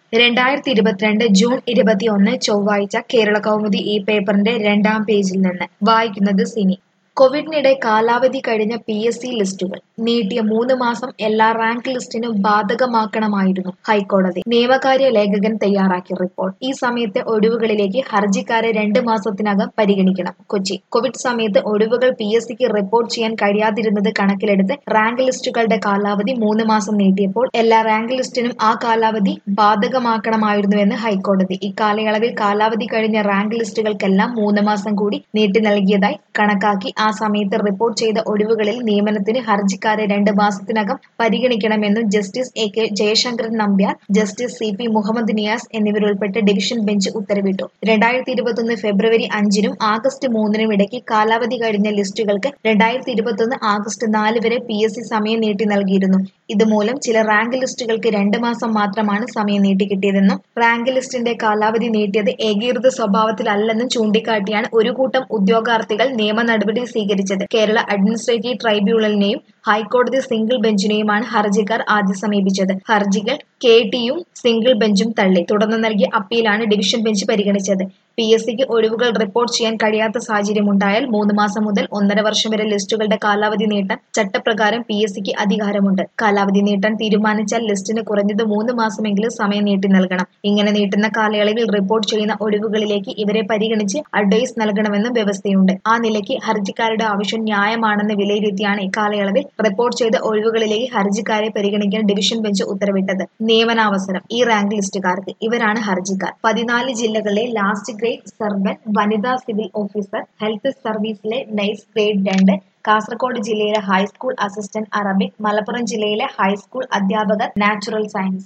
രണ്ടായിരത്തി ഇരുപത്തിരണ്ട് ജൂൺ ഇരുപത്തിയൊന്ന് ചൊവ്വാഴ്ച കേരള കൗമുദി ഈ പേപ്പറിന്റെ രണ്ടാം പേജിൽ നിന്ന് വായിക്കുന്നത് സിനി കോവിഡിനിടെ കാലാവധി കഴിഞ്ഞ പി എസ് സി ലിസ്റ്റുകൾ നീട്ടിയ മൂന്ന് മാസം എല്ലാ റാങ്ക് ലിസ്റ്റിനും ബാധകമാക്കണമായിരുന്നു ഹൈക്കോടതി നിയമകാര്യ ലേഖകൻ തയ്യാറാക്കിയ റിപ്പോർട്ട് ഈ സമയത്തെ ഒഴിവുകളിലേക്ക് ഹർജിക്കാരെ രണ്ട് മാസത്തിനകം പരിഗണിക്കണം കൊച്ചി കോവിഡ് സമയത്ത് ഒഴിവുകൾ പി എസ് സിക്ക് റിപ്പോർട്ട് ചെയ്യാൻ കഴിയാതിരുന്നത് കണക്കിലെടുത്ത് റാങ്ക് ലിസ്റ്റുകളുടെ കാലാവധി മൂന്ന് മാസം നീട്ടിയപ്പോൾ എല്ലാ റാങ്ക് ലിസ്റ്റിനും ആ കാലാവധി ബാധകമാക്കണമായിരുന്നുവെന്ന് ഹൈക്കോടതി ഇക്കാലയളവിൽ കാലാവധി കഴിഞ്ഞ റാങ്ക് ലിസ്റ്റുകൾക്കെല്ലാം മൂന്ന് മാസം കൂടി നീട്ടി നൽകിയതായി കണക്കാക്കി ആ സമയത്ത് റിപ്പോർട്ട് ചെയ്ത ഒഴിവുകളിൽ നിയമനത്തിന് ഹർജിക്കാരെ രണ്ട് മാസത്തിനകം പരിഗണിക്കണമെന്നും justice A K Jayasankaran Nambiar justice C P Muhammad Niyas എന്നിവരുൾപ്പെട്ട ഡിവിഷൻ ബെഞ്ച് ഉത്തരവിട്ടു രണ്ടായിരത്തി ഇരുപത്തൊന്ന് ഫെബ്രുവരി അഞ്ചിനും ആഗസ്റ്റ് മൂന്നിനും ഇടയ്ക്ക് കാലാവധി കഴിഞ്ഞ ലിസ്റ്റുകൾക്ക് രണ്ടായിരത്തി ഇരുപത്തൊന്ന് ആഗസ്റ്റ് നാല് വരെ പി എസ് സി സമയം നീട്ടി നൽകിയിരുന്നു ഇതുമൂലം ചില റാങ്ക് ലിസ്റ്റുകൾക്ക് രണ്ട് മാസം മാത്രമാണ് സമയം നീട്ടിക്കിട്ടിയതെന്നും റാങ്ക് ലിസ്റ്റിന്റെ കാലാവധി നീട്ടിയത് ഏകീകൃത സ്വഭാവത്തിലല്ലെന്നും ചൂണ്ടിക്കാട്ടിയാണ് ഒരു കൂട്ടം ഉദ്യോഗാർത്ഥികൾ നിയമ നടപടി സ്വീകരിച്ചത് കേരള അഡ്മിനിസ്ട്രേറ്റീവ് ട്രൈബ്യൂണലിനെയും ഹൈക്കോടതി സിംഗിൾ ബെഞ്ചിനെയുമാണ് ഹർജിക്കാർ ആദ്യം സമീപിച്ചത് ഹർജികൾ കെ ടിയും സിംഗിൾ ബെഞ്ചും തള്ളി തുടർന്ന് നൽകിയ അപ്പീലാണ് ഡിവിഷൻ ബെഞ്ച് പരിഗണിച്ചത് പി എസ് സിക്ക് ഒഴിവുകൾ റിപ്പോർട്ട് ചെയ്യാൻ കഴിയാത്ത സാഹചര്യമുണ്ടായാൽ മൂന്ന് മാസം മുതൽ ഒന്നര വർഷം വരെ ലിസ്റ്റുകളുടെ കാലാവധി നീട്ടാൻ ചട്ടപ്രകാരം പി എസ് സിക്ക് അധികാരമുണ്ട് കാലാവധി നീട്ടാൻ തീരുമാനിച്ചാൽ ലിസ്റ്റിന് കുറഞ്ഞത് മൂന്ന് മാസമെങ്കിലും സമയം നീട്ടി നൽകണം ഇങ്ങനെ നീട്ടുന്ന കാലയളവിൽ റിപ്പോർട്ട് ചെയ്യുന്ന ഒഴിവുകളിലേക്ക് ഇവരെ പരിഗണിച്ച് അഡ്വൈസ് നൽകണമെന്നും വ്യവസ്ഥയുണ്ട് ആ നിലയ്ക്ക് ഹർജിക്കാരുടെ ആവശ്യം ന്യായമാണെന്ന് വിലയിരുത്തിയാണ് ഇക്കാലയളവിൽ റിപ്പോർട്ട് ചെയ്ത ഒഴിവുകളിലേക്ക് ഹർജിക്കാരെ പരിഗണിക്കാൻ ഡിവിഷൻ ബെഞ്ച് ഉത്തരവിട്ടത് നിയമനാവസരം ഈ റാങ്ക് ലിസ്റ്റുകാർക്ക് ഇവരാണ് ഹർജിക്കാർ പതിനാല് ജില്ലകളിലെ ലാസ്റ്റ് ഗ്രേഡ് സർവൻ വനിതാ സിവിൽ ഓഫീസർ ഹെൽത്ത് സർവീസിലെ നൈസ് ഗ്രേഡ് രണ്ട് കാസർഗോഡ് ജില്ലയിലെ ഹൈസ്കൂൾ അസിസ്റ്റന്റ് അറബിക് മലപ്പുറം ജില്ലയിലെ ഹൈസ്കൂൾ അധ്യാപകർ നാച്ചുറൽ സയൻസ്